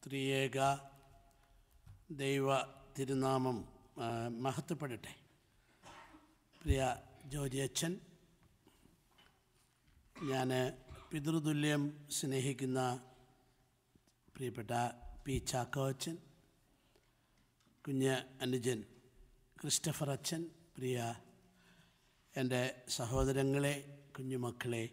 ത്രിയേക ദൈവ തിരുനാമം ആ, മഹത്വപ്പെടട്ടെ പ്രിയ ജോജി അച്ഛൻ ഞാൻ പിതൃതുല്യം സ്നേഹിക്കുന്ന പ്രിയപ്പെട്ട പി ചാക്കോ അച്ഛൻ കുഞ്ഞ് അനുജൻ ക്രിസ്റ്റഫർ അച്ഛൻ പ്രിയ എൻ്റെ സഹോദരങ്ങളെ കുഞ്ഞുമക്കളെ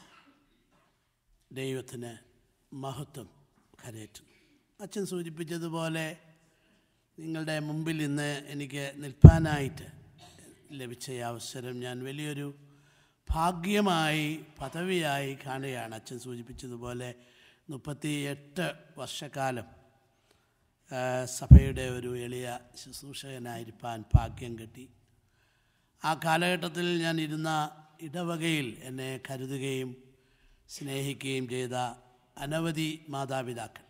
ദൈവത്തിന് മഹത്വം കരയറ്റുന്നു അച്ഛൻ സൂചിപ്പിച്ചതുപോലെ നിങ്ങളുടെ മുമ്പിൽ ഇന്ന് എനിക്ക് നിൽപ്പാനായിട്ട് ലഭിച്ച ഈ അവസരം ഞാൻ വലിയൊരു ഭാഗ്യമായി പദവിയായി കാണുകയാണ് അച്ഛൻ സൂചിപ്പിച്ചതുപോലെ മുപ്പത്തി എട്ട് വർഷക്കാലം ആ, സഭയുടെ ഒരു എളിയ ശുശ്രൂഷകനായിരിക്കാൻ ഭാഗ്യം കിട്ടി ആ കാലഘട്ടത്തിൽ ഞാൻ ഇരുന്ന ഇടവകയിൽ എന്നെ കരുതുകയും സ്നേഹിക്കുകയും ചെയ്ത അനവധി മാതാപിതാക്കൾ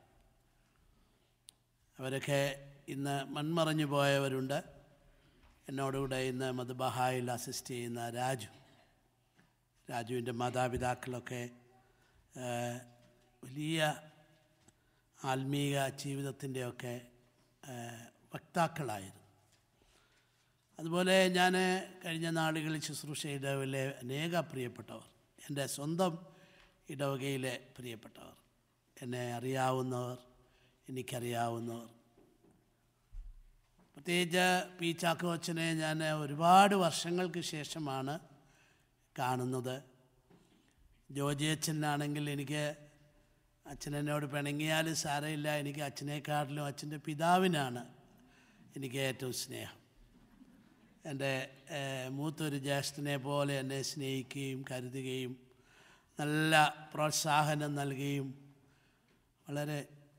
അവരൊക്കെ ഇന്ന് മൺമറഞ്ഞു പോയവരുണ്ട് എന്നോടുകൂടെ ഇന്ന് മധുബഹായിൽ അസിസ്റ്റ് ചെയ്യുന്ന രാജു രാജുവിൻ്റെ മാതാപിതാക്കളൊക്കെ ആ, വലിയ ആത്മീയ ജീവിതത്തിൻ്റെയൊക്കെ ആ, വക്താക്കളായിരുന്നു അതുപോലെ ഞാൻ കഴിഞ്ഞ നാളുകളിൽ ശുശ്രൂഷ ഇടവയിലെ അനേക പ്രിയപ്പെട്ടവർ എൻ്റെ സ്വന്തം ഇടവകയിലെ പ്രിയപ്പെട്ടവർ എന്നെ അറിയാവുന്നവർ എനിക്കറിയാവുന്നവർ പ്രത്യേകിച്ച് പി ചാക്കോച്ചനെ ഞാൻ ഒരുപാട് വർഷങ്ങൾക്ക് ശേഷമാണ് കാണുന്നത് ജോജി അച്ഛനാണെങ്കിൽ എനിക്ക് അച്ഛൻ എന്നോട് പിണങ്ങിയാൽ സാരമില്ല എനിക്ക് അച്ഛനെക്കാട്ടിലും അച്ഛൻ്റെ പിതാവിനാണ് എനിക്ക് ഏറ്റവും സ്നേഹം എൻ്റെ ഏഹ്, മൂത്തൊരു ജ്യേഷ്ഠനെ പോലെ എന്നെ സ്നേഹിക്കുകയും കരുതുകയും നല്ല പ്രോത്സാഹനം നൽകുകയും വളരെ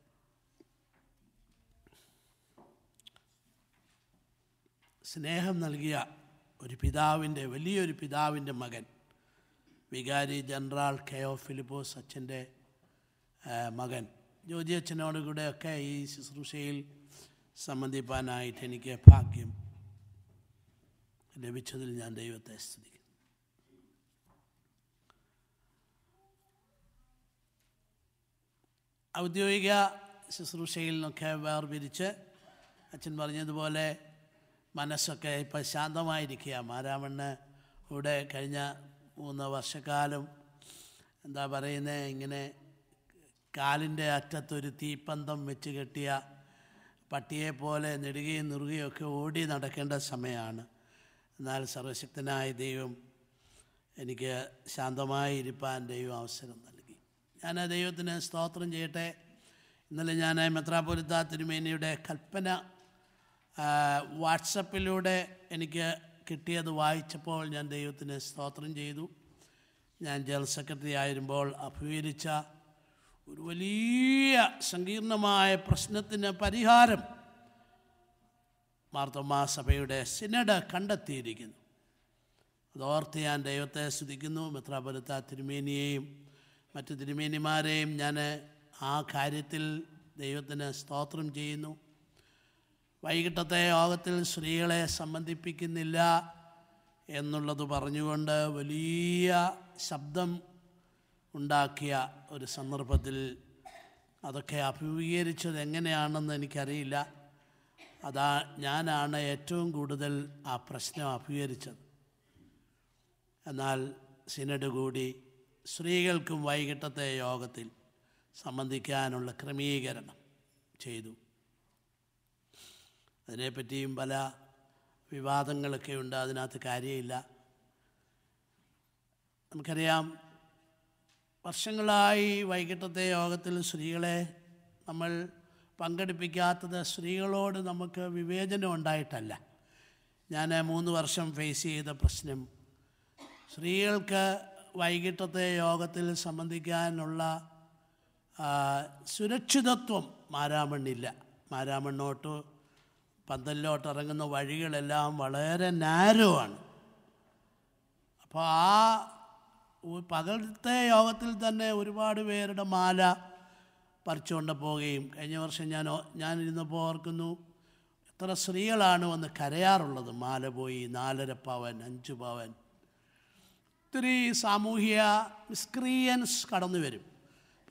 സ്നേഹം നൽകിയ ഒരു പിതാവിൻ്റെ വലിയൊരു പിതാവിൻ്റെ മകൻ വികാരി ജനറൽ കെ ഒ ഫിലിപ്പോസ് അച്ഛൻ്റെ ആ, മകൻ ജോജി അച്ഛനോട് കൂടെയൊക്കെ ഈ ശുശ്രൂഷയിൽ സംബന്ധിപ്പാനായിട്ട് എനിക്ക് ഭാഗ്യം ലഭിച്ചതിൽ ഞാൻ ദൈവത്തെ സ്തുതിക്കുന്നു ഔദ്യോഗിക ശുശ്രൂഷയിൽ നിന്നൊക്കെ വേർപിരിച്ച് അച്ഛൻ പറഞ്ഞതുപോലെ മനസ്സൊക്കെ ഇപ്പം ശാന്തമായിരിക്കുക മാരാമണ്ണ് ഇവിടെ കഴിഞ്ഞ മൂന്ന് വർഷക്കാലം എന്താ പറയുന്നത് ഇങ്ങനെ കാലിൻ്റെ അറ്റത്തൊരു തീപ്പന്തം വെച്ച് കെട്ടിയ പട്ടിയെ പോലെ നെടുകയും നുറുകയും ഒക്കെ ഓടി നടക്കേണ്ട സമയമാണ് എന്നാൽ സർവശക്തനായ ദൈവം എനിക്ക് ശാന്തമായി ഇരിപ്പാൻ ദൈവം അവസരം നൽകി ഞാൻ ആ ദൈവത്തിന് സ്തോത്രം ചെയ്യട്ടെ ഇന്നലെ ഞാൻ മെത്രാപൊലിത്ത തിരുമേനിയുടെ കൽപ്പന ആ, വാട്സപ്പിലൂടെ എനിക്ക് കിട്ടിയത് വായിച്ചപ്പോൾ ഞാൻ ദൈവത്തിന് സ്തോത്രം ചെയ്തു ഞാൻ ജനറൽ സെക്രട്ടറി ആയിരുമ്പോൾ അഭിമുഖീകരിച്ച ഒരു വലിയ സങ്കീർണമായ പ്രശ്നത്തിന് പരിഹാരം മാർത്തോമാ സഭയുടെ സിനഡ് കണ്ടെത്തിയിരിക്കുന്നു അതോർത്ത് ഞാൻ ദൈവത്തെ സ്തുതിക്കുന്നു മെത്രാപുരത്ത തിരുമേനിയെയും മറ്റു തിരുമേനിമാരെയും ഞാൻ ആ കാര്യത്തിൽ ദൈവത്തിന് സ്തോത്രം ചെയ്യുന്നു വൈകിട്ടത്തെ യോഗത്തിൽ സ്ത്രീകളെ സംബന്ധിപ്പിക്കുന്നില്ല എന്നുള്ളത് പറഞ്ഞുകൊണ്ട് വലിയ ശബ്ദം ഉണ്ടാക്കിയ ഒരു സന്ദർഭത്തിൽ അതൊക്കെ അഭിമുഖീകരിച്ചത് എങ്ങനെയാണെന്ന് എനിക്കറിയില്ല അതാ ഞാനാണ് ഏറ്റവും കൂടുതൽ ആ പ്രശ്നം അഭിമുഖീകരിച്ചത് എന്നാൽ സിനഡ് കൂടി സ്ത്രീകൾക്കും വൈകിട്ടത്തെ യോഗത്തിൽ സംബന്ധിക്കാനുള്ള ക്രമീകരണം ചെയ്തു അതിനെപ്പറ്റിയും പല വിവാദങ്ങളൊക്കെ ഉണ്ട് അതിനകത്ത് കാര്യമില്ല നമുക്കറിയാം വർഷങ്ങളായി വൈകിട്ടത്തെ യോഗത്തിൽ സ്ത്രീകളെ നമ്മൾ പങ്കെടുപ്പിക്കാത്തത് സ്ത്രീകളോട് നമുക്ക് വിവേചനം ഉണ്ടായിട്ടല്ല ഞാൻ മൂന്ന് വർഷം ഫേസ് ചെയ്ത പ്രശ്നം സ്ത്രീകൾക്ക് വൈകിട്ടത്തെ യോഗത്തിൽ സംബന്ധിക്കാനുള്ള ആ, സുരക്ഷിതത്വം മാരാമണ്ണില്ല മാരാമണ്ണോട്ട് പന്തലിലോട്ട് ഇറങ്ങുന്ന വഴികളെല്ലാം വളരെ നാരോ ആണ് അപ്പോൾ ആ ഉ- പകലത്തെ യോഗത്തിൽ തന്നെ ഒരുപാട് പേരുടെ മാല പറിച്ചുകൊണ്ട് പോവുകയും കഴിഞ്ഞ വർഷം ഞാൻ ഓ- ഞാനിരുന്നപ്പോൾ ഓർക്കുന്നു എത്ര സ്ത്രീകളാണ് വന്ന് കരയാറുള്ളത് മാല പോയി നാലര പവൻ അഞ്ച് പവൻ ഒത്തിരി സാമൂഹ്യ മിസ്ക്രിയൻസ് കടന്നു വരും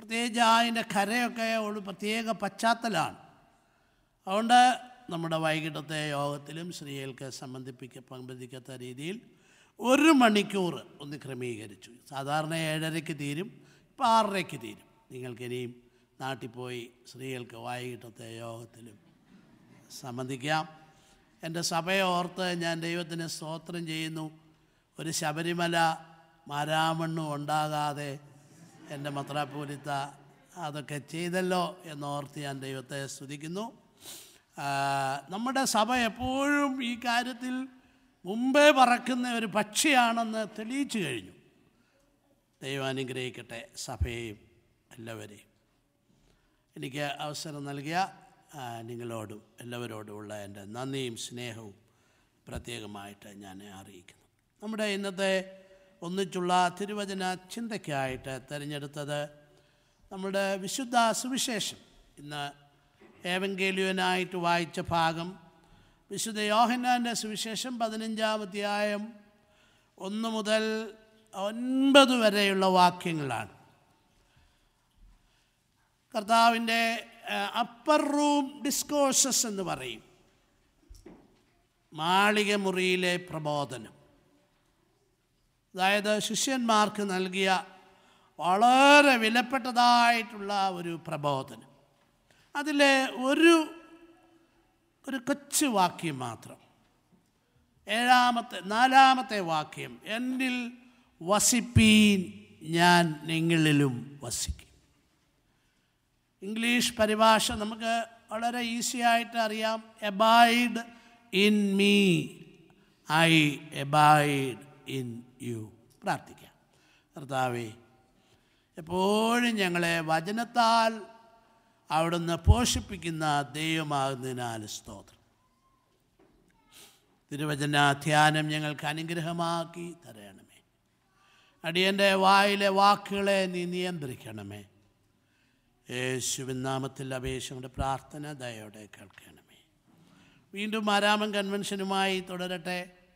പ്രത്യേകിച്ച് അതിൻ്റെ കരയൊക്കെ ഒരു പ്രത്യേക പശ്ചാത്തലമാണ് അതുകൊണ്ട് നമ്മുടെ വൈകിട്ടത്തെ യോഗത്തിലും സ്ത്രീകൾക്ക് സംബന്ധിപ്പിക്ക പങ്കെടുക്കാത്ത രീതിയിൽ ഒരു മണിക്കൂർ ഒന്ന് ക്രമീകരിച്ചു സാധാരണ ഏഴരയ്ക്ക് തീരും ഇപ്പോൾ ആറരയ്ക്ക് തീരും നിങ്ങൾക്കിനിയും നാട്ടിൽ പോയി സ്ത്രീകൾക്ക് വൈകിട്ടത്തെ യോഗത്തിലും സംബന്ധിക്കാം എൻ്റെ സഭയെ ഓർത്ത് ഞാൻ ദൈവത്തിന് സ്തോത്രം ചെയ്യുന്നു ഒരു ശബരിമല മാരാമണ്ണും ഉണ്ടാകാതെ എൻ്റെ മത്രാപൂരിത്ത അതൊക്കെ ചെയ്തല്ലോ എന്നോർത്ത് ഞാൻ ദൈവത്തെ സ്തുതിക്കുന്നു ആ, നമ്മുടെ സഭ എപ്പോഴും ഈ കാര്യത്തിൽ മുമ്പേ പറക്കുന്ന ഒരു പക്ഷിയാണെന്ന് തെളിയിച്ചു കഴിഞ്ഞു ദൈവം അനുഗ്രഹിക്കട്ടെ സഭയെയും എല്ലാവരെയും എനിക്ക് അവസരം നൽകിയ ആ, നിങ്ങളോടും എല്ലാവരോടുമുള്ള എൻ്റെ നന്ദിയും സ്നേഹവും പ്രത്യേകമായിട്ട് ഞാൻ അറിയിക്കുന്നു നമ്മുടെ ഇന്നത്തെ ഒന്നിച്ചുള്ള തിരുവചന ചിന്തയ്ക്കായിട്ട് തിരഞ്ഞെടുത്തത് നമ്മുടെ വിശുദ്ധ സുവിശേഷം ഇന്ന് ഏവങ്കേലിയനായിട്ട് വായിച്ച ഭാഗം വിശുദ്ധ യോഹന്നാൻ്റെ സുവിശേഷം പതിനഞ്ചാം അധ്യായം ഒന്ന് മുതൽ ഒൻപത് വരെയുള്ള വാക്യങ്ങളാണ് കർത്താവിൻ്റെ അപ്പർ റൂം ഡിസ്കോഴ്സസ് എന്ന് പറയും മാളിക മുറിയിലെ പ്രബോധനം അതായത് ശിഷ്യന്മാർക്ക് നൽകിയ വളരെ വിലപ്പെട്ടതായിട്ടുള്ള ഒരു പ്രബോധനം അതിലെ ഒരു ഒരു കൊച്ചു വാക്യം മാത്രം ഏഴാമത്തെ നാലാമത്തെ വാക്യം എന്നിൽ വസിപ്പീൻ ഞാൻ നിങ്ങളിലും വസിക്കും ഇംഗ്ലീഷ് പരിഭാഷ നമുക്ക് വളരെ ഈസി ആയിട്ട് അറിയാം abide in me I abide in you പ്രാർത്ഥിക്കാം കർത്താവേ എപ്പോഴും ഞങ്ങളെ വചനത്താൽ അവിടുന്ന് പോഷിപ്പിക്കുന്ന ദൈവമാകുന്നതിനാൽ സ്തോത്രം തിരുവചന ധ്യാനം ഞങ്ങൾക്ക് അനുഗ്രഹമാക്കി തരണമേ അടിയൻ്റെ വായിലെ വാക്കുകളെ നീ നിയന്ത്രിക്കണമേ യേശുവിൻ നാമത്തിൽ അപേക്ഷയുടെ പ്രാർത്ഥന ദയോടെ കേൾക്കണമേ വീണ്ടും ആരാമൻ കൺവെൻഷനുമായി തുടരട്ടെ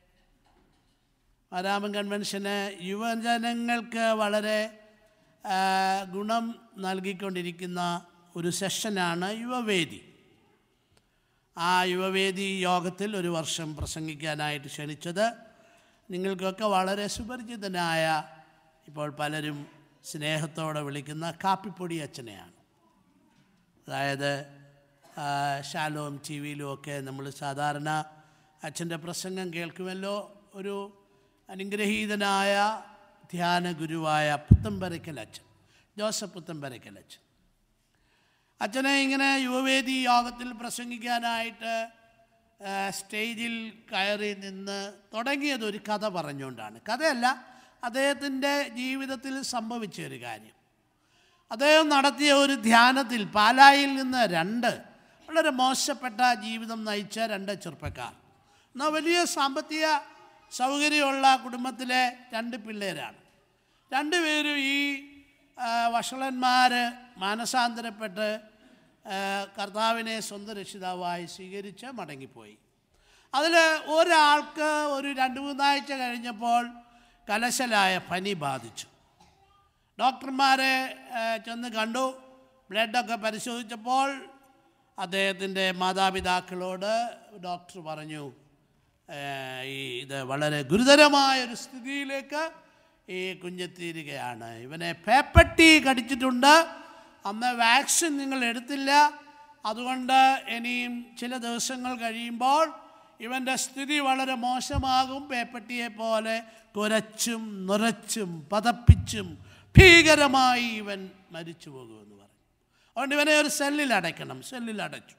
ആരാമൻ കൺവെൻഷന് യുവജനങ്ങൾക്ക് വളരെ ആ, ഗുണം നൽകിക്കൊണ്ടിരിക്കുന്ന ഒരു സെഷനാണ് യുവവേദി ആ യുവവേദി യോഗത്തിൽ ഒരു വർഷം പ്രസംഗിക്കാനായിട്ട് ക്ഷണിച്ചത് നിങ്ങൾക്കൊക്കെ വളരെ സുപരിചിതനായ ഇപ്പോൾ പലരും സ്നേഹത്തോടെ വിളിക്കുന്ന കാപ്പിപ്പൊടി അച്ഛനെയാണ് അതായത് ആ, ഷാലോം ടി വിയിലും ഒക്കെ നമ്മൾ സാധാരണ അച്ഛൻ്റെ പ്രസംഗം കേൾക്കുമല്ലോ ഒരു അനുഗ്രഹീതനായ ധ്യാന ഗുരുവായ പുത്തമ്പരക്കൽ അച്ഛൻ ജോസഫ് പുത്തമ്പരക്കൽ അച്ഛൻ അച്ഛനെ ഇങ്ങനെ യുവവേദി യോഗത്തിൽ പ്രസംഗിക്കാനായിട്ട് ആ, സ്റ്റേജിൽ കയറി നിന്ന് തുടങ്ങിയത് ഒരു കഥ പറഞ്ഞുകൊണ്ടാണ് കഥയല്ല അദ്ദേഹത്തിൻ്റെ ജീവിതത്തിൽ സംഭവിച്ച ഒരു കാര്യം അദ്ദേഹം നടത്തിയ ഒരു ധ്യാനത്തിൽ പാലായിൽ നിന്ന് രണ്ട് വളരെ മോശപ്പെട്ട ജീവിതം നയിച്ച രണ്ട് ചെറുപ്പക്കാർ എന്നാൽ വലിയ സാമ്പത്തിക സൗകര്യമുള്ള കുടുംബത്തിലെ രണ്ട് പിള്ളേരാണ് രണ്ടുപേരും ഈ ആ, വഷളന്മാർ മാനസാന്തരപ്പെട്ട് ആ, കർത്താവിനെ സ്വന്തം രക്ഷിതാവായി സ്വീകരിച്ച് മടങ്ങിപ്പോയി അതിൽ ഒരാൾക്ക് ഒരു രണ്ട് മൂന്നാഴ്ച കഴിഞ്ഞപ്പോൾ കലശലായ പനി ബാധിച്ചു ഡോക്ടർമാരെ ആ, ചെന്ന് കണ്ടു ബ്ലഡൊക്കെ പരിശോധിച്ചപ്പോൾ അദ്ദേഹത്തിൻ്റെ മാതാപിതാക്കളോട് ഡോക്ടർ പറഞ്ഞു ആ, ഈ ഇത് വളരെ ഗുരുതരമായ ഒരു സ്ഥിതിയിലേക്ക് ഈ കുഞ്ഞെത്തിയിരിക്കുകയാണ് ഇവനെ പേപ്പട്ടി കടിച്ചിട്ടുണ്ട് അന്ന് വാക്സിൻ നിങ്ങൾ എടുത്തില്ല അതുകൊണ്ട് ഇനിയും ചില ദിവസങ്ങൾ കഴിയുമ്പോൾ ഇവൻ്റെ സ്ഥിതി വളരെ മോശമാകും പേപ്പട്ടിയെ പോലെ കുരച്ചും നുരച്ചും പതപ്പിച്ചും ഭീകരമായി ഇവൻ മരിച്ചു പോകുമെന്ന് പറഞ്ഞു അതുകൊണ്ട് ഇവനെ ഒരു സെല്ലിൽ അടയ്ക്കണം സെല്ലിൽ അടച്ചു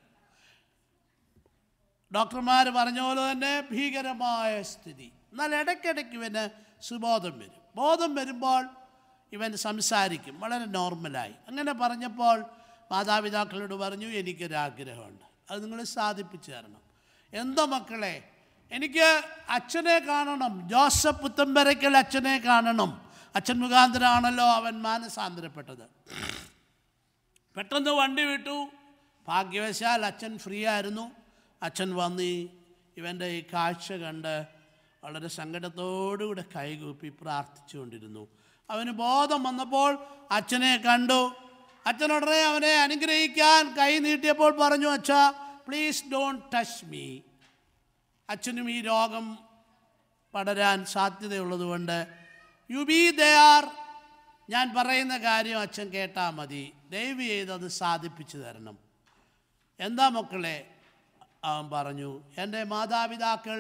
ഡോക്ടർമാർ പറഞ്ഞ പോലെ തന്നെ ഭീകരമായ സ്ഥിതി എന്നാൽ ഇടയ്ക്കിടയ്ക്ക് ഇവന് സുബോധം വരും ബോധം വരുമ്പോൾ ഇവൻ സംസാരിക്കും വളരെ നോർമലായി അങ്ങനെ പറഞ്ഞപ്പോൾ മാതാപിതാക്കളോട് പറഞ്ഞു എനിക്കൊരാഗ്രഹമുണ്ട് അത് നിങ്ങൾ സാധിപ്പിച്ചു തരണം എന്തോ മക്കളെ എനിക്ക് അച്ഛനെ കാണണം ജോസഫ് പുത്തമ്പരയ്ക്കൽ അച്ഛനെ കാണണം അച്ഛൻ മുഖാന്തരമാണല്ലോ അവൻ മാനസാന്തരപ്പെട്ടത് പെട്ടെന്ന് വണ്ടി വിട്ടു ഭാഗ്യവശാൽ അച്ഛൻ ഫ്രീ ആയിരുന്നു അച്ഛൻ വന്ന് ഈ- ഇവൻ്റെ ഈ കാഴ്ച കണ്ട് വളരെ സങ്കടത്തോടുകൂടെ കൈകൂപ്പി പ്രാർത്ഥിച്ചുകൊണ്ടിരുന്നു അവന് ബോധം വന്നപ്പോൾ അച്ഛനെ കണ്ടു അച്ഛൻ ഉടനെ അവനെ അനുഗ്രഹിക്കാൻ കൈ നീട്ടിയപ്പോൾ പറഞ്ഞു അച്ഛാ പ്ലീസ് ഡോണ്ട് ടച്ച് മീ അച്ഛനും ഈ രോഗം പടരാൻ സാധ്യതയുള്ളതുകൊണ്ട് യു ബി ദയാർ ഞാൻ പറയുന്ന കാര്യം അച്ഛൻ കേട്ടാൽ മതി ദയവ് ചെയ്ത് അത് സാധിപ്പിച്ചു തരണം എന്താ മക്കളെ അവൻ പറഞ്ഞു എൻ്റെ മാതാപിതാക്കൾ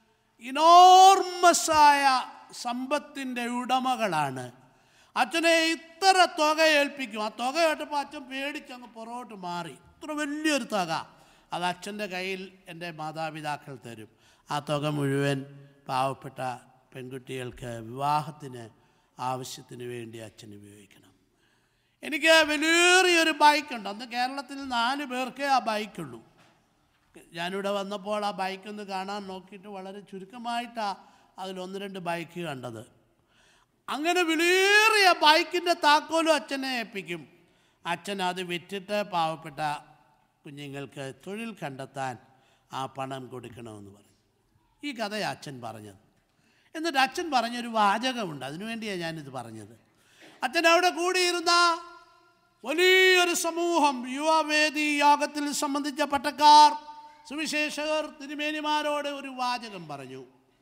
ഇനോർമസായ സമ്പത്തിൻ്റെ ഉടമകളാണ് അച്ഛനെ ഇത്ര തുക ഏൽപ്പിക്കും ആ തുക കേട്ടപ്പോൾ അച്ഛൻ പേടിച്ചങ്ങ് പുറകോട്ട് മാറി ഇത്ര വലിയൊരു തുക അത് അച്ഛൻ്റെ കയ്യിൽ എൻ്റെ മാതാപിതാക്കൾ തരും ആ തുക മുഴുവൻ പാവപ്പെട്ട പെൺകുട്ടികൾക്ക് വിവാഹത്തിന് ആവശ്യത്തിന് വേണ്ടി അച്ഛൻ ഉപയോഗിക്കണം എനിക്ക് വലിയൊരു ബൈക്കുണ്ട് അന്ന് കേരളത്തിൽ നാല് പേർക്കേ ആ ബൈക്കുള്ളൂ ഞാനിവിടെ വന്നപ്പോൾ ആ ബൈക്കൊന്ന് കാണാൻ നോക്കിയിട്ട് വളരെ ചുരുക്കമായിട്ടാണ് അതിൽ ഒന്ന് രണ്ട് ബൈക്ക് കണ്ടത് അങ്ങനെ വിലയേറിയ ബൈക്കിൻ്റെ താക്കോലും അച്ഛനെ ഏൽപ്പിക്കും അച്ഛൻ അത് വിറ്റിട്ട് പാവപ്പെട്ട കുഞ്ഞുങ്ങൾക്ക് തൊഴിൽ കണ്ടെത്താൻ ആ പണം കൊടുക്കണമെന്ന് പറയും ഈ കഥയാണ് അച്ഛൻ പറഞ്ഞത് എന്നിട്ട് അച്ഛൻ പറഞ്ഞൊരു വാചകമുണ്ട് അതിനുവേണ്ടിയാണ് ഞാനിത് പറഞ്ഞത് അച്ഛൻ അവിടെ കൂടിയിരുന്ന വലിയൊരു സമൂഹം യുവവേദി യോഗത്തിൽ സംബന്ധിച്ച പട്ടക്കാർ സുവിശേഷകർ തിരുമേനിമാരോട് ഒരു വാചകം പറഞ്ഞു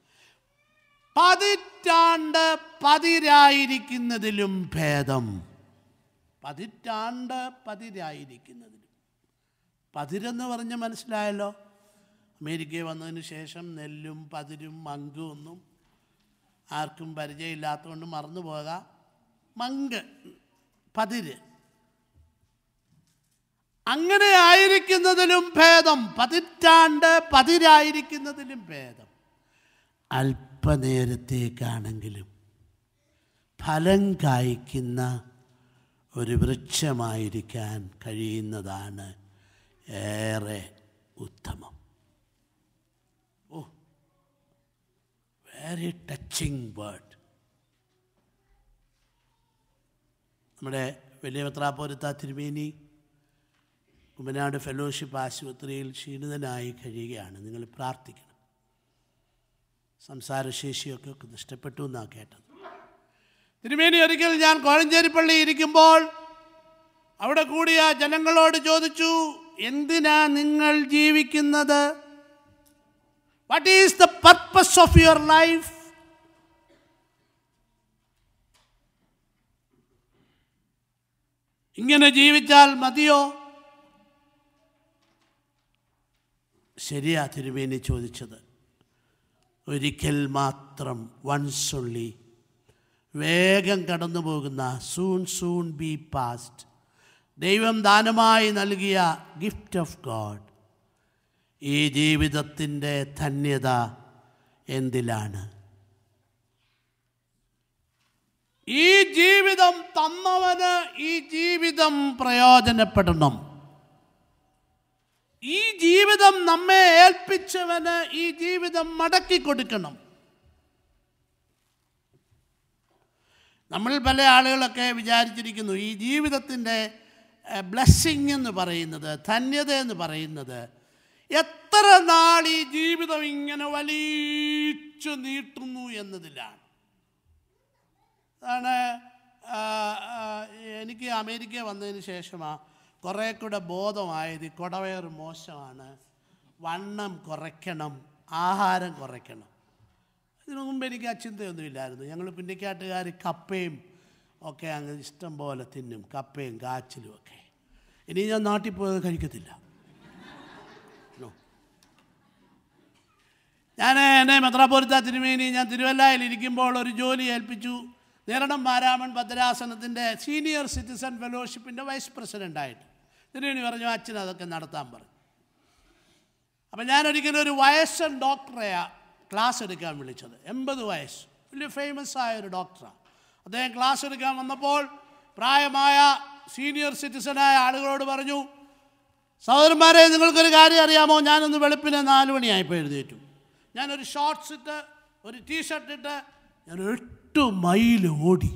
പതിറ്റാണ്ട് പതിരായിരിക്കുന്നതിലും ഭേദം പതിറ്റാണ്ട് പതിരായിരിക്കുന്നതിലും പതിരെന്ന് പറഞ്ഞ് മനസ്സിലായല്ലോ അമേരിക്കയിൽ വന്നതിന് ശേഷം നെല്ലും പതിരും മങ്കും ഒന്നും ആർക്കും പരിചയമില്ലാത്തതുകൊണ്ട് മറന്നു പോകാം മങ്ക് പതിര് അങ്ങനെ ആയിരിക്കുന്നതിലും ഭേദം പതിറ്റാണ്ട് പതിരായിരിക്കുന്നതിലും ഭേദം അല്പനേരത്തേക്കാണെങ്കിലും ഫലം കായ്ക്കുന്ന ഒരു വൃക്ഷമായിരിക്കാൻ കഴിയുന്നതാണ് ഏറെ ഉത്തമം ഓ വെരി ടച്ചിങ് വേർഡ് നമ്മുടെ വലിയ പത്രാപോരത്ത തിരുമേനി കുമ്പനാട് ഫെലോഷിപ്പ് ആശുപത്രിയിൽ ക്ഷീണിതനായി കഴിയുകയാണ് നിങ്ങൾ പ്രാർത്ഥിക്കണം സംസാരശേഷിയൊക്കെ ഒക്കെ നഷ്ടപ്പെട്ടു എന്നാണ് കേട്ടത് തിരുമേനി ഒരിക്കൽ ഞാൻ കോഴഞ്ചേരി പള്ളി ഇരിക്കുമ്പോൾ അവിടെ കൂടിയ ജനങ്ങളോട് ചോദിച്ചു എന്തിനാ നിങ്ങൾ ജീവിക്കുന്നത് what is the purpose of your life ഇങ്ങനെ ജീവിച്ചാൽ മതിയോ ശരിയാ തിരുമേനി ചോദിച്ചത് ഒരിക്കൽ മാത്രം വൺസ് ഒള്ളി വേഗം കടന്നു പോകുന്ന സൂൺ സൂൺ ബി പാസ്റ്റ് ദൈവം ദാനമായി നൽകിയ ഗിഫ്റ്റ് ഓഫ് ഗോഡ് ഈ ജീവിതത്തിൻ്റെ ധന്യത എന്തിലാണ് ഈ ജീവിതം തന്നവന് ഈ ജീവിതം പ്രയോജനപ്പെടണം ഈ ജീവിതം നമ്മെ ഏൽപ്പിച്ചവന് ഈ ജീവിതം മടക്കി കൊടുക്കണം നമ്മൾ പല ആളുകളൊക്കെ വിചാരിച്ചിരിക്കുന്നു ഈ ജീവിതത്തിൻ്റെ ബ്ലെസ്സിങ് എന്ന് പറയുന്നത് ധന്യത എന്ന് പറയുന്നത് എത്ര നാൾ ഈ ജീവിതം ഇങ്ങനെ വലിച്ചു നീട്ടുന്നു എന്നതിലാണ് അതാണ് ആ, ആ, എനിക്ക് അമേരിക്ക വന്നതിന് ശേഷമാണ് കുറേ കൂടെ ബോധമായത് ഈ കുടവയർ മോശമാണ് വണ്ണം കുറയ്ക്കണം ആഹാരം കുറയ്ക്കണം ഇതിനു മുമ്പ് എനിക്ക് ആ ചിന്തയൊന്നുമില്ലായിരുന്നു ഞങ്ങൾ പിന്നിക്കാട്ടുകാർ കപ്പയും ഒക്കെ അങ്ങ് ഇഷ്ടം പോലെ തിന്നും കപ്പയും കാച്ചിലും ഒക്കെ ഇനി ഞാൻ നാട്ടിൽ പോയത് കഴിക്കത്തില്ല No. ഞാൻ എന്നെ മെത്രാപോലിത്ത തിരുമേനി ഞാൻ തിരുവല്ലയിൽ ഇരിക്കുമ്പോൾ ഒരു ജോലി ഏൽപ്പിച്ചു നേരണം മാരാമൺ ഭദ്രാസനത്തിൻ്റെ സീനിയർ സിറ്റിസൺ ഫെലോഷിപ്പിൻ്റെ വൈസ് പ്രസിഡൻ്റായിട്ട് തിരുമേനി പറഞ്ഞു അച്ഛൻ അതൊക്കെ നടത്താൻ പറഞ്ഞു അപ്പം ഞാനൊരിക്കലും ഒരു വയസ്സൻ ഡോക്ടറെയാ ക്ലാസ് എടുക്കാൻ വിളിച്ചത് എൺപത് വയസ്സ് വലിയ ഫേമസ് ആയ ഒരു ഡോക്ടറാണ് അദ്ദേഹം ക്ലാസ് എടുക്കാൻ വന്നപ്പോൾ പ്രായമായ സീനിയർ സിറ്റിസനായ ആളുകളോട് പറഞ്ഞു സഹോദരന്മാരെ നിങ്ങൾക്കൊരു കാര്യം അറിയാമോ ഞാനൊന്ന് വെളുപ്പിന് നാല് മണിയായപ്പോൾ എഴുന്നേറ്റു ഞാനൊരു ഷോർട്സ് ഇട്ട് ഒരു ടീഷർട്ട് ഇട്ട് ഞാൻ എട്ട് മൈൽ ഓടി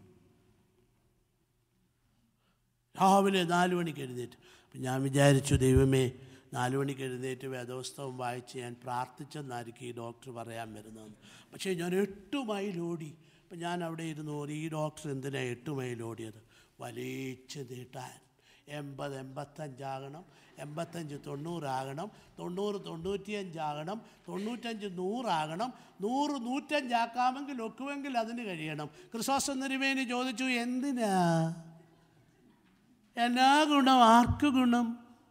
രാവിലെ നാല് മണിക്ക് എഴുന്നേറ്റ് അപ്പം ഞാൻ വിചാരിച്ചു ദൈവമേ നാല് മണിക്ക് എഴുന്നേറ്റ് വേദോസ്തവം വായിച്ച് ഞാൻ പ്രാർത്ഥിച്ചെന്നായിരിക്കും ഈ ഡോക്ടർ പറയാൻ വരുന്നതെന്ന് പക്ഷേ ഞാൻ എട്ട് മൈൽ ഓടി അപ്പം ഞാൻ അവിടെ ഇരുന്ന് ഓടി ഈ ഡോക്ടർ എന്തിനാണ് എട്ട് മൈൽ ഓടിയത് വലിച്ചു നീട്ടാൻ എൺപത് എൺപത്തഞ്ചാകണം എൺപത്തഞ്ച് തൊണ്ണൂറാകണം തൊണ്ണൂറ് തൊണ്ണൂറ്റിയഞ്ചാകണം തൊണ്ണൂറ്റഞ്ച് നൂറാകണം നൂറ് നൂറ്റഞ്ചാക്കാമെങ്കിൽ ഒക്കുമെങ്കിൽ അതിന് കഴിയണം ക്രിസോസം നിരുമേനി ചോദിച്ചു എന്തിനാ എന്നാ ഗുണം ആർക്ക് ഗുണം